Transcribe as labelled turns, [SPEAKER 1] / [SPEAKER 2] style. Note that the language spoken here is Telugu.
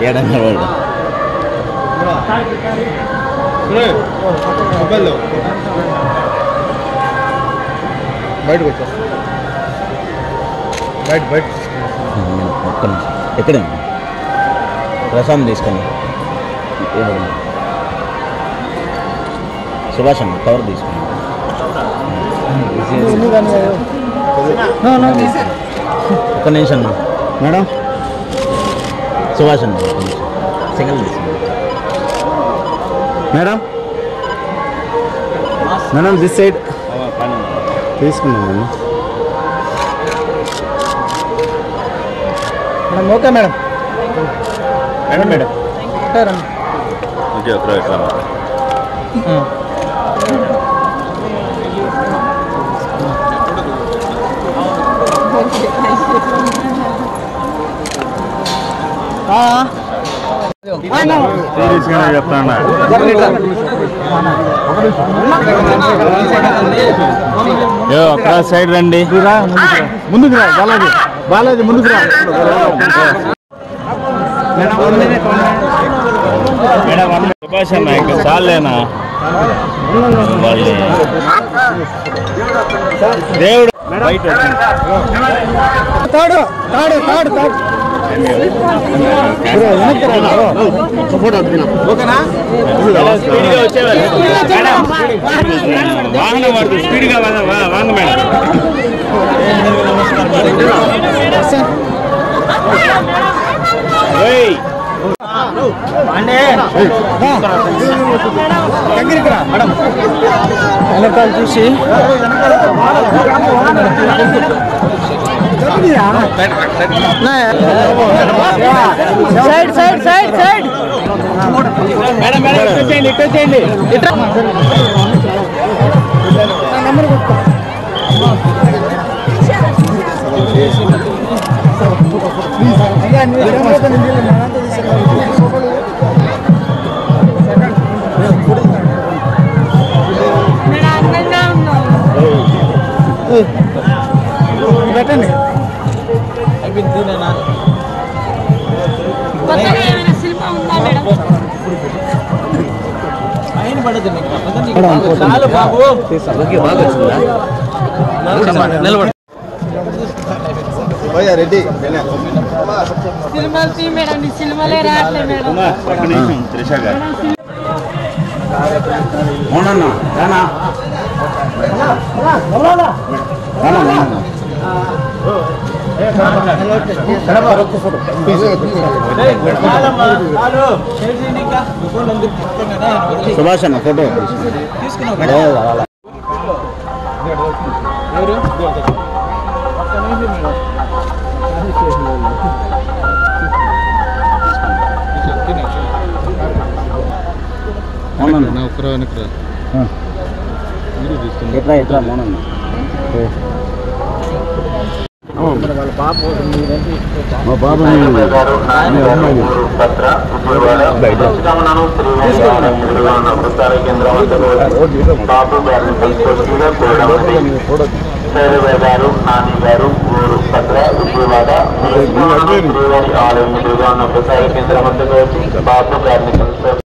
[SPEAKER 1] ఏడన్నా వాడు
[SPEAKER 2] మొబైల్లో బయటకు వచ్చా బయట బయట
[SPEAKER 1] ఒక్క నిమిషం ఎక్కడ ప్రశాంత్ తీసుకొని ఇవ్వండి. సుభాష్ అన్న కవర్ తీసుకుని ఒక్క నిమిషం అన్న మేడం సుభాష్ అన్న ఒక్క నిమిషం సింగిల్ తీసుకుని మేడం మేడం దిస్ సైడ్ తీసుకున్నాను
[SPEAKER 2] madam okay madam
[SPEAKER 1] madam madam
[SPEAKER 2] ఉంటారండి
[SPEAKER 1] ఓకే ఒక ఎట్లా సీరియస్గానే చెప్తాను ఒక్క సైడ్ రండి
[SPEAKER 2] ముందుకు రా బాలాజీ బాలాజీ ముందుకు రా
[SPEAKER 1] సుభాష్ అన్న ఇంకా చాలేనా వాళ్ళే దేవుడు బయట
[SPEAKER 2] తాడు తాడు తాడు తాడు ఓకేనా
[SPEAKER 1] స్పీడ్గా వచ్చేవాళ్ళు మేడం వాహనం వాడు స్పీడ్గా వా- వా- వాంగ మేడం ఏయ్
[SPEAKER 2] దగ్గరికి రా మేడం వెనకాల చూసి side side side side
[SPEAKER 1] madam madam ఇటు చేయండి ఇటు చేయండి
[SPEAKER 2] నెంబర్ కొట్టుకో అయ్యా నీ నెంబర్ అయితే నేను తీయలేను. నా దాంట్లో తీసాను. పెట్టండి
[SPEAKER 3] కొత్తగా ఏమైనా సినిమా ఉందా మేడం
[SPEAKER 2] రెడ్డి
[SPEAKER 3] సినిమాలు తీ మేడం నీ సినిమాలే రావట్లే మేడం
[SPEAKER 1] ఒక్క నిమిషం త్రిష గారు అవునన్నా రానా రానా రానా సుభాష్ అన్న ఫోటో లేదు, అలా. అవునన్నా ఆ. ఎట్లా ఎట్లా మౌనన్నా మా బాబు
[SPEAKER 4] గారు నాని గారు ఊరు భద్ర ఉగ్రవాద ఆలయం ఎదురుగా ఉన్న ప్రసార కేంద్రం వద్దకు వచ్చి బాబు గారిని కలిసి